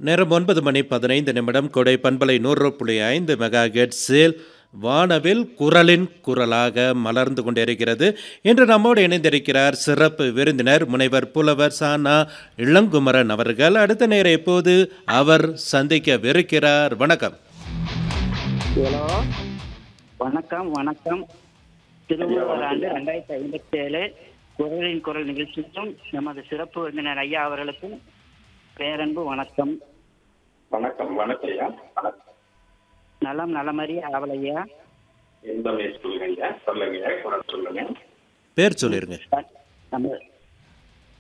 நேரம் ஒன்பது மணி பதினைந்து நிமிடம் கொடை பண்பலை நூறு புள்ளி ஐந்து மெகா ஹெர்ட்ஸில் வானவில் குரலின் குரலாக மலர்ந்து கொண்டிருக்கிறது இன்று நம்மோடு இணைந்திருக்கிறார் சிறப்பு விருந்தினர் முனைவர் புலவர் சானா இளங்குமரன் அவர்கள் அடுத்த நேரம் எப்போது அவர் சந்திக்கவிருக்கிறார் வணக்கம் ஹலோ வணக்கம் வணக்கம் திருவள்ளுவர் ஆண்டு ரெண்டாயிரத்தி ஐம்பத்தி ஏழு குரலின் குரல் நிகழ்ச்சிக்கும் நமது சிறப்பு விருந்தினர் ஐயா அவர்களுக்கும் பேரன்பு வணக்கம் வணக்கம் வணக்கம் ஐயா வணக்கம் நலம் நலமறி ஆவலையா எந்த வயசு சொல்லுங்க ஐயா சொல்லுங்க ஐயா குரல் சொல்லுங்க பேர் சொல்லிருங்க நம்ம